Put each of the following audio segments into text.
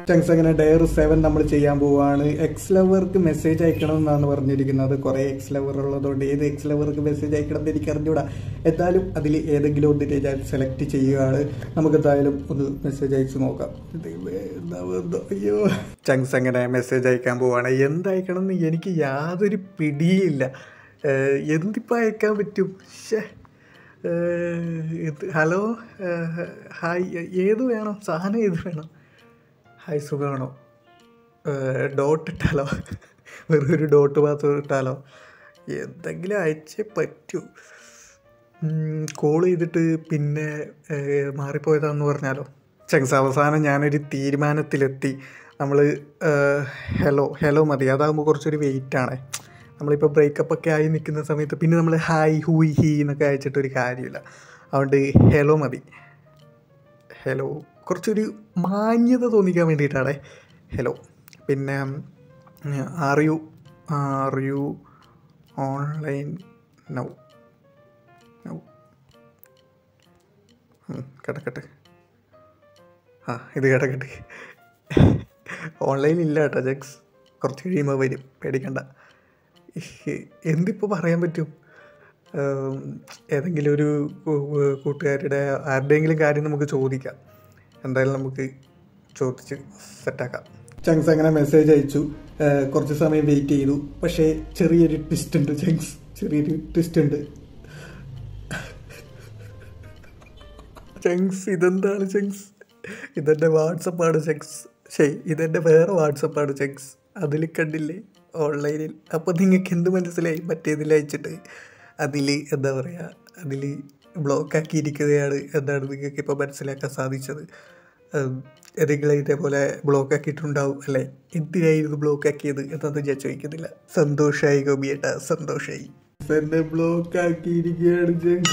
ചങ്സ് അങ്ങനെ Dyer seven നമ്മൾ ചെയ്യാൻ പോവാണ് എക്സ് ലവർക്ക് മെസ്സേജ് അയക്കണം എന്നാണ് പറഞ്ഞിരിക്കുന്നത് കുറേ എക്സ് ലവർ ഉള്ളതുകൊണ്ട് ഏത് എക്സ് ലവർക്ക് മെസ്സേജ് അയക്കണം എന്ന് എനിക്ക് അറിഞ്ഞൂടാ എന്തായാലും അതിൽ ഏതെങ്കിലും ഒന്നിനെ ഞാൻ സെലക്ട് ചെയ്യുകയാണ് നമുക്ക് എന്തായാലും ഒന്ന് മെസ്സേജ് അയച്ച് നോക്കാം ദൈവമേ, എന്താ എന്തോ, അയ്യോ ചങ്സ് അങ്ങനെ മെസ്സേജ് അയക്കാൻ പോവാണ് എന്തയക്കണം എന്ന് എനിക്ക് യാതൊരു പിടിയില്ല ഏഹ്, എന്തിപ്പോൾ അയക്കാൻ പറ്റും ശ്ശേ ഏഹ്, ഇത് ഹലോ ഏഹ്, ഹായ് ഏത് വേണം സാധനം ഏത് വേണം ഹായ് സുഖമാണോ ഡോട്ട് ഇട്ടാലോ വെറും ഒരു ഡോട്ട് മാത്രം ഇട്ടാലോ എന്തെങ്കിലും അയച്ചേ പറ്റൂ കോൾ ചെയ്തിട്ട് പിന്നെ ഏഹ്, മാറിപ്പോയതാന്ന് പറഞ്ഞാലോ ചങ്സ് അവസാനം ഞാനൊരു തീരുമാനത്തിലെത്തി നമ്മൾ ഹലോ ഹലോ മതി അതാകുമ്പോൾ കുറച്ചൊരു വെയിറ്റാണ് നമ്മളിപ്പോൾ ബ്രേക്കപ്പ് ഒക്കെ ആയി നിൽക്കുന്ന സമയത്ത് പിന്നെ നമ്മൾ ഹായ് ഹൂയ് ഹീ എന്നൊക്കെ അയച്ചിട്ടൊരു കാര്യമില്ല അതുകൊണ്ട് ഹലോ മതി ഹലോ കുറച്ചൊരു മാന്യത തോന്നിക്കാൻ വേണ്ടിയിട്ടാണ് ഹലോ പിന്നെ are you are you online now now കിടക്കട്ടെ ആ ഇത് കിടക്കട്ടെ ഓൺലൈൻ ഇല്ല കേട്ടോ ജക്സ് കുറച്ച് കഴിയുമ്പോൾ വരും പേടിക്കണ്ട എന്തിപ്പോൾ പറയാൻ പറ്റും ഉം, ഏതെങ്കിലും ഒരു കൂ- കൂട്ടുകാരുടെ ആരുടെയെങ്കിലും കാര്യം നമുക്ക് ചോദിക്കാം എന്തായാലും നമുക്ക് ചോദിച്ച് സെറ്റാക്കാം ചങ്സ് അങ്ങനെ മെസ്സേജ് അയച്ചു ഏഹ്, കുറച്ച് സമയം വെയിറ്റ് ചെയ്തു പക്ഷേ ചെറിയൊരു ട്വിസ്റ്റ് ഉണ്ട് ചങ്സ് ചെറിയൊരു ട്വിസ്റ്റ് ഉണ്ട് ചങ്സ് ഇതെന്താണ് ചങ്സ് ഇതെൻ്റെ വാട്സപ്പാണ് ചങ്സ് ശരി ഇതെൻ്റെ വേറെ വാട്സപ്പാണ് ചങ്സ് അതിൽ കണ്ടില്ലേ ഓൺലൈനിൽ അപ്പോൾ നിങ്ങൾക്ക് എന്ത് മനസ്സിലായി മറ്റേതിൽ അയച്ചിട്ട് അതിൽ എന്താ പറയുക അതിൽ ബ്ലോക്ക് ആക്കിയിരിക്കുകയാണ് എന്നാണ് നിങ്ങൾക്ക് ഇപ്പോൾ മനസ്സിലാക്കാൻ സാധിച്ചത് ഉം, ഏതെങ്കിലും ഇതേപോലെ ബ്ലോക്ക് ആക്കിയിട്ടുണ്ടാവും അല്ലേ എന്തിനായിരുന്നു ബ്ലോക്ക് ആക്കിയത് എന്നൊന്നും ഞാൻ ചോദിക്കുന്നില്ല സന്തോഷമായി ഗോപിയേട്ടാ സന്തോഷമായി എന്നെ ബ്ലോക്ക് ആക്കിയിരിക്കുകയാണ് ചങ്സ്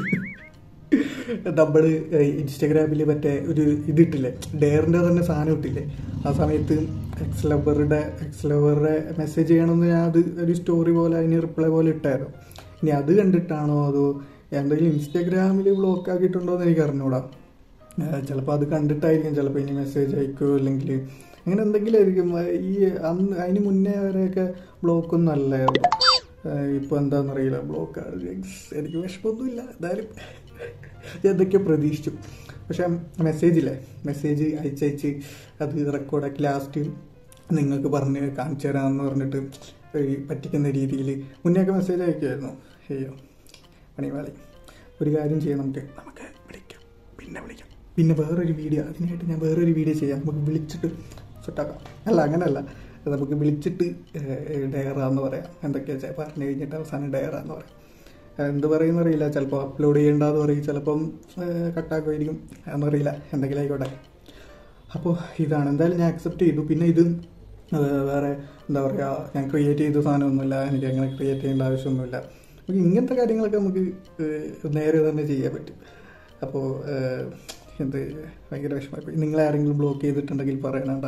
നമ്മൾ ഇൻസ്റ്റഗ്രാമിൽ മറ്റേ ഒരു ഇതിട്ടില്ലേ ഡെയറിൻ്റെ തന്നെ സാധനം ഇട്ടില്ലേ ആ സമയത്ത് എക്സ് ലവറുടെ എക്സ് ലവറുടെ മെസ്സേജ് ചെയ്യണമെന്ന് ഞാൻ അത് ഒരു സ്റ്റോറി പോലെ അതിന് റിപ്ലൈ പോലെ ഇട്ടായിരുന്നു ഇനി അത് കണ്ടിട്ടാണോ അതോ എന്തെങ്കിലും ഇൻസ്റ്റഗ്രാമിൽ ബ്ലോക്ക് ആക്കിയിട്ടുണ്ടോ എന്ന് എനിക്ക് അറിഞ്ഞൂടാ ചിലപ്പോൾ അത് കണ്ടിട്ടായിരിക്കും ചിലപ്പോൾ ഇനി മെസ്സേജ് അയക്കുമോ അല്ലെങ്കിൽ അങ്ങനെ എന്തെങ്കിലും ആയിരിക്കും ആ, ഈ അന്ന് അതിന് മുന്നേ വരെയൊക്കെ ബ്ലോക്കൊന്നും അല്ലായിരുന്നു ഇപ്പോൾ എന്താണെന്നറിയില്ല ബ്ലോക്കാണ് എനിക്ക് വിഷമമൊന്നുമില്ല എന്തായാലും ഞാൻ എന്തൊക്കെയോ പ്രതീക്ഷിച്ചു പക്ഷേ മെസ്സേജില്ലേ മെസ്സേജ് അയച്ചയച്ച് അത് റെക്കോർഡാക്കി ലാസ്റ്റ് നിങ്ങൾക്ക് പറഞ്ഞ് കാണിച്ചു തരാമെന്ന് പറഞ്ഞിട്ട് ഈ പറ്റിക്കുന്ന രീതിയിൽ മുന്നേയൊക്കെ മെസ്സേജ് അയക്കുമായിരുന്നു അയ്യോ പണിവാളി ഒരു കാര്യം ചെയ്യാം നമുക്ക് നമുക്ക് വിളിക്കാം പിന്നെ വിളിക്കാം പിന്നെ വേറൊരു വീഡിയോ അതിനായിട്ട് ഞാൻ വേറൊരു വീഡിയോ ചെയ്യാം നമുക്ക് വിളിച്ചിട്ട് സെറ്റാക്കാം അല്ല അങ്ങനെയല്ല നമുക്ക് വിളിച്ചിട്ട് ഡയറാന്ന് പറയാം എന്തൊക്കെയാ വെച്ചാൽ പറഞ്ഞു കഴിഞ്ഞിട്ട് അവസാനം ഡയറാന്ന് പറയാം എന്ത് പറയുന്നറിയില്ല ചിലപ്പോൾ അപ്ലോഡ് ചെയ്യേണ്ടെന്ന് പറയും ചിലപ്പം കട്ടാക്കുമായിരിക്കും എന്നറിയില്ല എന്തെങ്കിലും ആയിക്കോട്ടെ അപ്പോൾ ഇതാണ് എന്തായാലും ഞാൻ അക്സെപ്റ്റ് ചെയ്തു പിന്നെ ഇത് ഏഹ്, വേറെ എന്താ പറയുക ഞാൻ ക്രിയേറ്റ് ചെയ്ത സാധനമൊന്നുമില്ല എനിക്ക് അങ്ങനെ ക്രിയേറ്റ് ചെയ്യേണ്ട ആവശ്യമൊന്നുമില്ല നമുക്ക് ഇങ്ങനത്തെ കാര്യങ്ങളൊക്കെ നമുക്ക് ഏഹ്, നേരെ തന്നെ ചെയ്യാൻ പറ്റും അപ്പോൾ ഏഹ്, എന്ത് ഭയങ്കര വിഷമമായി നിങ്ങൾ ആരെങ്കിലും ബ്ലോക്ക് ചെയ്തിട്ടുണ്ടെങ്കിൽ പറയണണ്ട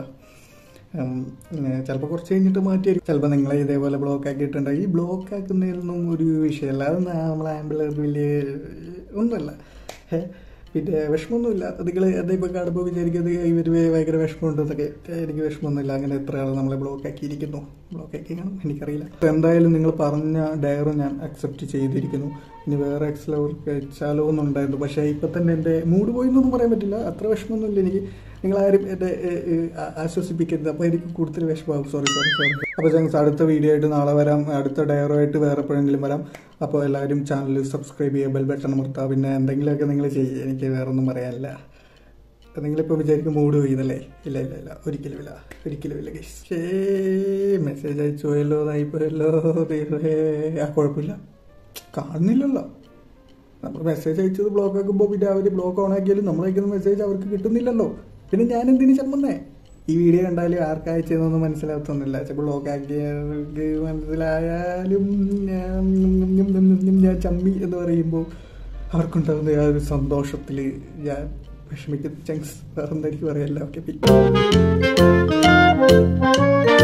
ചിലപ്പോൾ കുറച്ച് കഴിഞ്ഞിട്ട് മാറ്റിയായിരിക്കും ചിലപ്പോൾ നിങ്ങളെ ഇതേപോലെ ബ്ലോക്ക് ആക്കിയിട്ടുണ്ടെങ്കിൽ ഈ ബ്ലോക്ക് ആക്കുന്നതിലൊന്നും ഒരു വിഷയമല്ല അത് നമ്മളെ ആംബുലർ വലിയ ഒന്നുമല്ല ഏ, പിന്നെ വിഷമമൊന്നുമില്ല നിങ്ങൾ എന്താ ഇപ്പോൾ കാണുമ്പോൾ വിചാരിക്കുന്നത് ഇവർ ഭയങ്കര വിഷമമുണ്ടെന്നൊക്കെ എനിക്ക് വിഷമമൊന്നുമില്ല അങ്ങനെ എത്ര ആൾ നമ്മളെ ബ്ലോക്ക് ആക്കിയിരിക്കുന്നു ബ്ലോക്ക് ആക്കി കാണും എനിക്കറിയില്ല അപ്പോൾ എന്തായാലും നിങ്ങൾ പറഞ്ഞ ഡയറ് ഞാൻ അക്സെപ്റ്റ് ചെയ്തിരിക്കുന്നു ഇനി വേറെ എക്സലവർക്ക് വെച്ചാലോ എന്നുണ്ടായിരുന്നു പക്ഷേ ഇപ്പം തന്നെ എൻ്റെ മൂഡ് പോയി എന്നൊന്നും പറയാൻ പറ്റില്ല അത്ര വിഷമമൊന്നുമില്ല എനിക്ക് നിങ്ങളാരും എന്നെ ഏ, ഏ, ആ- ആശ്വസിപ്പിക്കരുത് അപ്പോൾ എനിക്ക് കൂടുതൽ വിഷമമാകും സോറി സോറി സോറി അപ്പോൾ ഞങ്ങൾ അടുത്ത വീഡിയോ ആയിട്ട് നാളെ വരാം അടുത്ത ഡയറുമായിട്ട് വേറെ എപ്പോഴെങ്കിലും വരാം അപ്പോൾ എല്ലാവരും ചാനൽ സബ്സ്ക്രൈബ് ചെയ്യുക ബെൽ ബട്ടൺ അമർത്തുക പിന്നെ എന്തെങ്കിലുമൊക്കെ നിങ്ങൾ ചെയ്യുക എനിക്ക് വേറെ ഒന്നും പറയാനില്ല അപ്പം നിങ്ങളിപ്പോൾ വിചാരിക്കും മൂഡ് പോയതല്ലേ ഇല്ല ഇല്ല ഇല്ല ഒരിക്കലും ഇല്ല ഒരിക്കലും ഇല്ല ഗൈസ് ഷേ മെസ്സേജ് അയച്ചു പോയല്ലോ ഇതായി പോയല്ലോ ദൈവമേ. ആ കുഴപ്പമില്ല കാണുന്നില്ലല്ലോ നമ്മൾ മെസ്സേജ് അയച്ചത് ബ്ലോക്ക് ആക്കുമ്പോൾ പിന്നെ അവർ ബ്ലോക്ക് ഓൺ ആക്കിയാലും നമ്മൾ അയക്കുന്ന മെസ്സേജ് അവർക്ക് കിട്ടുന്നില്ലല്ലോ പിന്നെ ഞാൻ എന്തിനു ചമ്മന്നേ ഈ വീഡിയോ കണ്ടാലും ആർക്ക് അയച്ചതെന്നൊന്നും മനസ്സിലാകത്തൊന്നുമില്ല ചിലപ്പോൾ ബ്ലോക്ക് ആക്കിയവർക്ക് മനസ്സിലായാലും ഞാൻ ഞാൻ ചമ്മി എന്ന് പറയുമ്പോൾ അവർക്കുണ്ടാകുന്ന ആ ഒരു സന്തോഷത്തിൽ ഞാൻ വിഷമിക്കുന്ന ചങ്സ് വേറെ എന്താ എനിക്ക് പറയാല്ല ഓക്കെ